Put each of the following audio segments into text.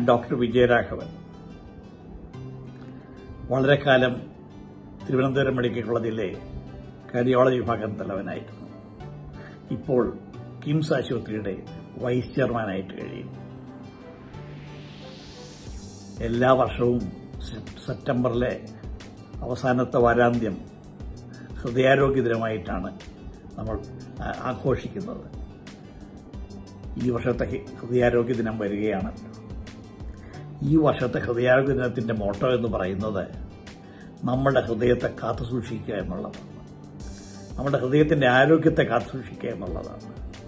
doctor Vijayaraghavan വളരെ കാലം Thiruvananthapuram medical കോളേജിലെ കാർഡിയോളജി വിഭാഗം തലവനായിരുന്നു ഇപ്പോൾ കിംസ് ആശുപത്രിയുടെ വൈസ് ചെയർമാനായിട്ട് കഴിയുന്നു എല്ലാ വർഷവും സെ- സെപ്റ്റംബറിലെ അവസാനത്തെ വാരാന്ത്യം ഹൃദയാരോഗ്യ ദിനമായിട്ടാണ് നമ്മൾ ആ- ആഘോഷിക്കുന്നത് ഈ വർഷത്തെ ഹി- ഹൃദയാരോഗ്യ ദിനം വരികയാണല്ലോ ഈ വർഷത്തെ ഹൃദയാരോഗ്യ ദിനത്തിന്റെ മോട്ടോ എന്ന് പറയുന്നത് നമ്മുടെ ഹൃദയത്തെ കാത്തു സൂക്ഷിക്കുക എന്നുള്ളതാണ് നമ്മുടെ ഹൃദയത്തിന്റെ ആരോഗ്യത്തെ കാത്തു സൂക്ഷിക്കുക എന്നുള്ളതാണ്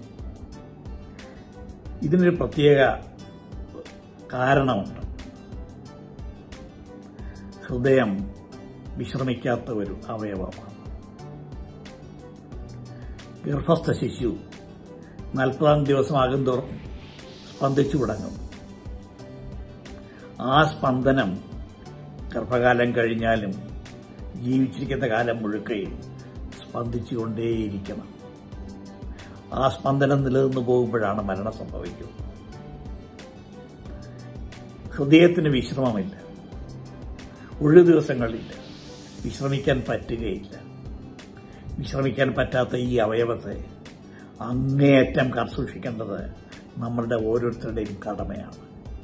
ഇതിനൊരു പ്രത്യേക കാരണമുണ്ട് ഹൃദയം വിശ്രമിക്കാത്ത ഒരു അവയവമാണ് ഗർഭസ്ഥ ശിശു നാൽപ്പതാം ദിവസമാകും തോറും സ്പന്ദിച്ചു തുടങ്ങും ആ സ്പന്ദനം ഗർഭകാലം കഴിഞ്ഞാലും ജീവിച്ചിരിക്കുന്ന കാലം മുഴുക്കയും സ്പന്ദിച്ചുകൊണ്ടേയിരിക്കണം ആ സ്പന്ദനം നിലനിന്ന് പോകുമ്പോഴാണ് മരണം സംഭവിക്കുന്നത് ഹൃദയത്തിന് വിശ്രമമില്ല ഒഴിവു ദിവസങ്ങളില്ല വിശ്രമിക്കാൻ പറ്റുകയില്ല വിശ്രമിക്കാൻ പറ്റാത്ത ഈ അവയവത്തെ അങ്ങേയറ്റം കാത്തുസൂക്ഷിക്കേണ്ടത് നമ്മളുടെ ഓരോരുത്തരുടെയും കടമയാണ്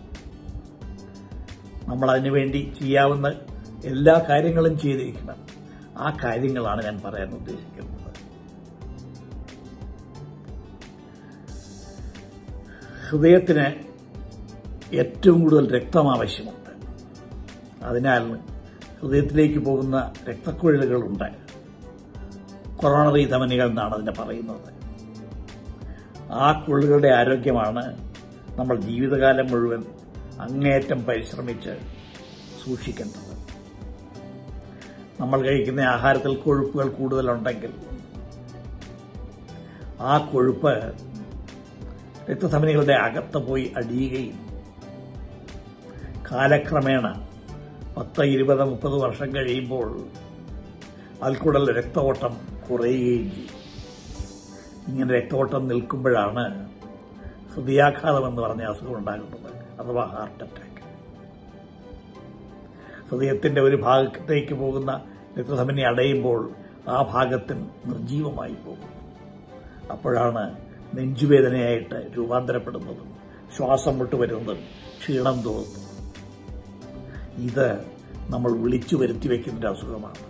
നമ്മൾ അതിനുവേണ്ടി ചെയ്യാവുന്ന എല്ലാ കാര്യങ്ങളും ചെയ്തിരിക്കണം ആ കാര്യങ്ങളാണ് ഞാൻ പറയാൻ ഉദ്ദേശിക്കുന്നത് ഹൃദയത്തിന് ഏറ്റവും കൂടുതൽ രക്തം ആവശ്യമുണ്ട് അതിനാൽ ഹൃദയത്തിലേക്ക് പോകുന്ന രക്തക്കുഴലുകളുണ്ട് കൊറോണറി ധമനികൾ എന്നാണ് അതിനെ പറയുന്നത് ആ കുഴലുകളുടെ ആരോഗ്യമാണ് നമ്മൾ ജീവിതകാലം മുഴുവൻ അങ്ങേയറ്റം പരിശ്രമിച്ച് സൂക്ഷിക്കേണ്ടത് നമ്മൾ കഴിക്കുന്ന ആഹാരത്തിൽ കൊഴുപ്പുകൾ കൂടുതലുണ്ടെങ്കിൽ ആ കൊഴുപ്പ് രക്തധമനികളുടെ അകത്ത് പോയി അടിയുകയും കാലക്രമേണ പത്ത് ഇരുപത് മുപ്പത് വർഷം കഴിയുമ്പോൾ അതിൽ കൂടുതൽ രക്തഓട്ടം കുറയുകയും ചെയ്യും ഇങ്ങനെ രക്തഓട്ടം നിൽക്കുമ്പോഴാണ് ഹൃദയാഘാതം എന്ന് പറഞ്ഞ അസുഖം ഉണ്ടാകുന്നത് അഥവാ ഹാർട്ട് അറ്റാക്ക് ഹൃദയത്തിന്റെ ഒരു ഭാഗത്തേക്ക് പോകുന്ന രക്തധമനി അടയുമ്പോൾ ആ ഭാഗത്തിന് നിർജീവമായി പോകും അപ്പോഴാണ് നെഞ്ചുവേദനയായിട്ട് രൂപാന്തരപ്പെടുന്നതും ശ്വാസം വിട്ടുവരുന്നതും ക്ഷീണം തോന്നുന്നതും ഇത് നമ്മൾ വിളിച്ചു വരുത്തി വയ്ക്കുന്ന ഒരു അസുഖമാണ്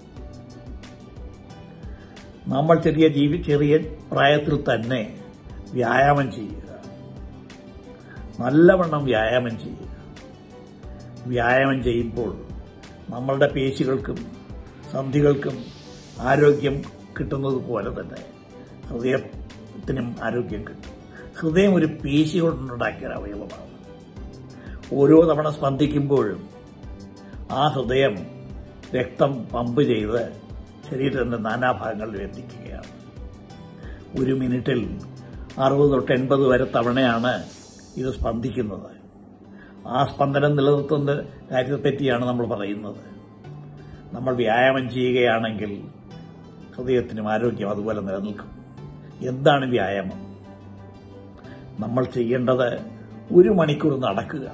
നമ്മൾ ചെറിയ ജീവി ചെറിയ പ്രായത്തിൽ തന്നെ വ്യായാമം ചെയ്യുക നല്ലവണ്ണം വ്യായാമം ചെയ്യുക വ്യായാമം ചെയ്യുമ്പോൾ നമ്മളുടെ പേശികൾക്കും സന്ധികൾക്കും ആരോഗ്യം കിട്ടുന്നത് പോലെ തന്നെ ഹൃദയത്തിനും ആരോഗ്യം കിട്ടും ഹൃദയം ഒരു പേശി കൊണ്ടുണ്ടാക്കിയ ഒരു അവയവമാണ് ഓരോ തവണ സ്പന്ദിക്കുമ്പോഴും ആ ഹൃദയം രക്തം പമ്പ് ചെയ്ത് ശരീരത്തിന്റെ നാനാഭാഗങ്ങളിലും എത്തിക്കുകയാണ് ഒരു മിനിറ്റിൽ അറുപത് തൊട്ട് എൺപത് വരെ തവണയാണ് ഇത് സ്പന്ദിക്കുന്നത് ആ സ്പന്ദനം നിലനിർത്തുന്ന കാര്യത്തെപ്പറ്റിയാണ് നമ്മൾ പറയുന്നത് നമ്മൾ വ്യായാമം ചെയ്യുകയാണെങ്കിൽ ഹൃദയത്തിനും ആരോഗ്യം അതുപോലെ നിലനിൽക്കും എന്താണ് വ്യായാമം നമ്മൾ ചെയ്യേണ്ടത് ഒരു മണിക്കൂർ നടക്കുക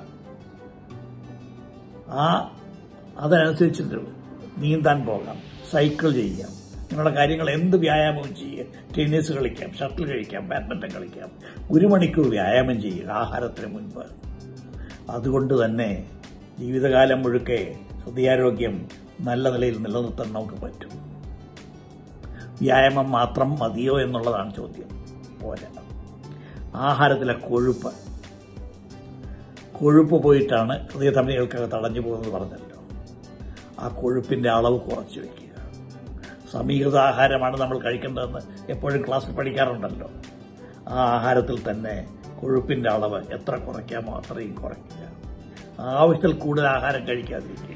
ആ അതനുസരിച്ച് നീന്താൻ പോകാം സൈക്കിൾ ചെയ്യാം നിങ്ങളുടെ കാര്യങ്ങൾ എന്ത് വ്യായാമവും ചെയ്യുക ടെന്നീസ് കളിക്കാം ഷട്ടിൽ കളിക്കാം ബാഡ്മിന്റൺ കളിക്കാം ഒരു മണിക്കൂർ വ്യായാമം ചെയ്യുക ആഹാരത്തിന് മുൻപ് അതുകൊണ്ട് തന്നെ ജീവിതകാലം മുഴുക്കെ ഹൃദയാരോഗ്യം നല്ല നിലയിൽ നിലനിർത്താൻ നമുക്ക് പറ്റും വ്യായാമം മാത്രം മതിയോ എന്നുള്ളതാണ് ചോദ്യം പോരാ ആഹാരത്തിലെ കൊഴുപ്പ് കൊഴുപ്പ് പോയിട്ടാണ് ഹൃദയധമനികൾക്കൊക്കെ തടഞ്ഞു പോകുന്നത് പറഞ്ഞല്ലോ ആ കൊഴുപ്പിന്റെ അളവ് കുറച്ച് വയ്ക്കുക സമീകൃത ആഹാരമാണ് നമ്മൾ കഴിക്കേണ്ടതെന്ന് എപ്പോഴും ക്ലാസ്സിൽ പഠിക്കാറുണ്ടല്ലോ ആ ആഹാരത്തിൽ തന്നെ കൊഴുപ്പിന്റെ അളവ് എത്ര കുറയ്ക്കാമോ അത്രയും കുറയ്ക്കുക ആവശ്യത്തിൽ കൂടുതൽ ആഹാരം കഴിക്കാതിരിക്കുക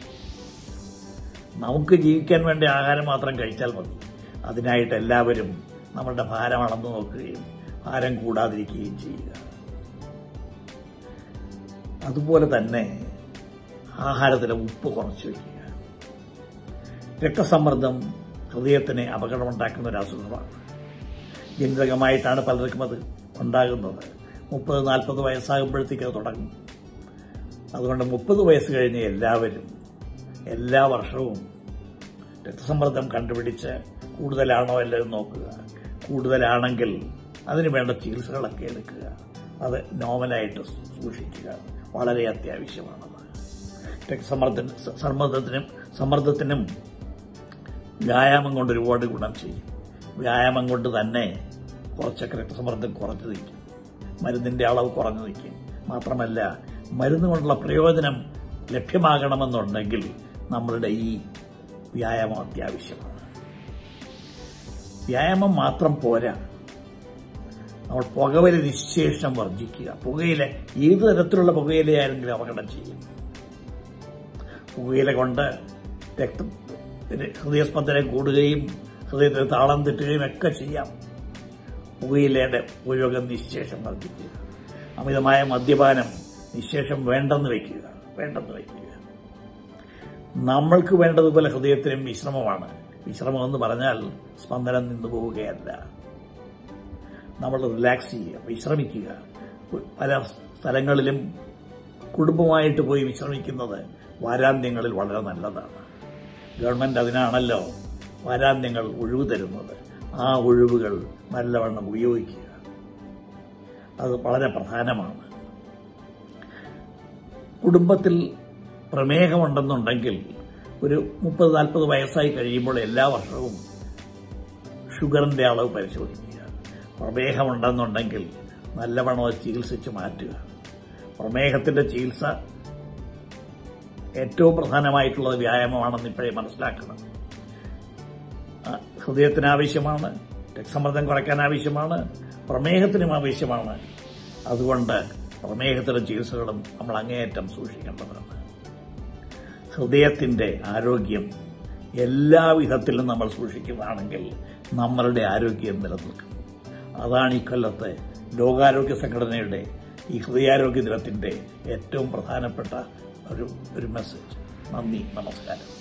നമുക്ക് ജീവിക്കാൻ വേണ്ടി ആഹാരം മാത്രം കഴിച്ചാൽ മതി അതിനായിട്ട് എല്ലാവരും നമ്മളുടെ ഭാരം അളന്നു നോക്കുകയും ഭാരം കൂടാതിരിക്കുകയും ചെയ്യുക അതുപോലെ തന്നെ ആഹാരത്തിലെ ഉപ്പ് കുറച്ച് വയ്ക്കുക രക്തസമ്മർദ്ദം ഹൃദയത്തിന് അപകടമുണ്ടാക്കുന്ന ഒരു അസുഖമാണ് ജനിതകമായിട്ടാണ് പലർക്കും അത് ഉണ്ടാകുന്നത് മുപ്പത് നാൽപ്പത് വയസ്സാകുമ്പോഴത്തേക്ക് അത് തുടങ്ങും അതുകൊണ്ട് മുപ്പത് വയസ്സ് കഴിഞ്ഞ എല്ലാവരും എല്ലാ വർഷവും രക്തസമ്മർദ്ദം കണ്ടുപിടിച്ച് കൂടുതലാണോ എല്ലാം നോക്കുക കൂടുതലാണെങ്കിൽ അതിന് വേണ്ട ചികിത്സകളൊക്കെ എടുക്കുക അത് നോർമലായിട്ട് സൂക്ഷിക്കുക വളരെ അത്യാവശ്യമാണത് രക്തസമ്മർദ്ദ സമ്മർദ്ദത്തിനും സമ്മർദ്ദത്തിനും വ്യായാമം കൊണ്ട് ഒരുപാട് ഗുണം ചെയ്യും വ്യായാമം കൊണ്ട് തന്നെ കുറച്ചൊക്കെ രക്തസമ്മർദ്ദം കുറഞ്ഞു നിൽക്കും മരുന്നിന്റെ അളവ് കുറഞ്ഞു നിൽക്കും മാത്രമല്ല മരുന്ന് കൊണ്ടുള്ള പ്രയോജനം ലഭ്യമാകണമെന്നുണ്ടെങ്കിൽ നമ്മളുടെ ഈ വ്യായാമം അത്യാവശ്യമാണ് വ്യായാമം മാത്രം പോരാ നമ്മൾ പുകവലി നിശേഷം വർജിക്കുക പുകയില ഏത് തരത്തിലുള്ള പുകയിലയാണെങ്കിലും അപകടം ചെയ്യും പുകയില കൊണ്ട് രക്തം ഹൃദയസ്പന്ദനം കൂടുകയും ഹൃദയത്തിന് താളം തെറ്റുകയും ഒക്കെ ചെയ്യാം പുകയിലയുടെ ഉപയോഗം നിശേഷം വർദ്ധിക്കുക അമിതമായ മദ്യപാനം നിശേഷം വേണ്ടെന്ന് വയ്ക്കുക വേണ്ടെന്ന് വയ്ക്കുക നമ്മൾക്ക് വേണ്ടതുപോലെ ഹൃദയത്തിനും വിശ്രമമാണ് വിശ്രമം എന്ന് പറഞ്ഞാൽ സ്പന്ദനം നിന്നു പോവുകയല്ല നമ്മൾ റിലാക്സ് ചെയ്യുക വിശ്രമിക്കുക പല സ്ഥലങ്ങളിലും കുടുംബമായിട്ട് പോയി വിശ്രമിക്കുന്നത് വാരാന്ത്യങ്ങളിൽ വളരെ നല്ലതാണ് ഗവൺമെന്റ് അതിനാണല്ലോ വാരാന്ത്യങ്ങൾ ഒഴിവ് തരുന്നത് ആ ഒഴിവുകൾ നല്ലവണ്ണം ഉപയോഗിക്കുക അത് വളരെ പ്രധാനമാണ് കുടുംബത്തിൽ പ്രമേഹമുണ്ടെന്നുണ്ടെങ്കിൽ ഒരു മുപ്പത് നാൽപ്പത് വയസ്സായി കഴിയുമ്പോൾ എല്ലാ വർഷവും ഷുഗറിന്റെ അളവ് പരിശോധിക്കുക പ്രമേഹമുണ്ടെന്നുണ്ടെങ്കിൽ നല്ലവണ്ണം അത് ചികിത്സിച്ച് മാറ്റുക പ്രമേഹത്തിന്റെ ചികിത്സ ഏറ്റവും പ്രധാനമായിട്ടുള്ളത് വ്യായാമമാണെന്ന് ഇപ്പോഴേ മനസ്സിലാക്കണം ഹൃദയത്തിന് ആവശ്യമാണ് രക്തസമ്മർദ്ദം കുറയ്ക്കാൻ ആവശ്യമാണ് പ്രമേഹത്തിനും ആവശ്യമാണ് അതുകൊണ്ട് പ്രമേഹത്തിലും ചികിത്സകളും നമ്മൾ അങ്ങേയറ്റം സൂക്ഷിക്കേണ്ടതാണ് ഹൃദയത്തിന്റെ ആരോഗ്യം എല്ലാ വിധത്തിലും നമ്മൾ സൂക്ഷിക്കുന്നതാണെങ്കിൽ നമ്മളുടെ ആരോഗ്യം നിലനിൽക്കും അതാണ് ഈ കൊല്ലത്തെ ലോകാരോഗ്യ സംഘടനയുടെ ഈ ഹൃദയാരോഗ്യ ദിനത്തിന്റെ ഏറ്റവും പ്രധാനപ്പെട്ട ഒരു ഒരു മെസ്സേജ് നന്ദി നമസ്കാരം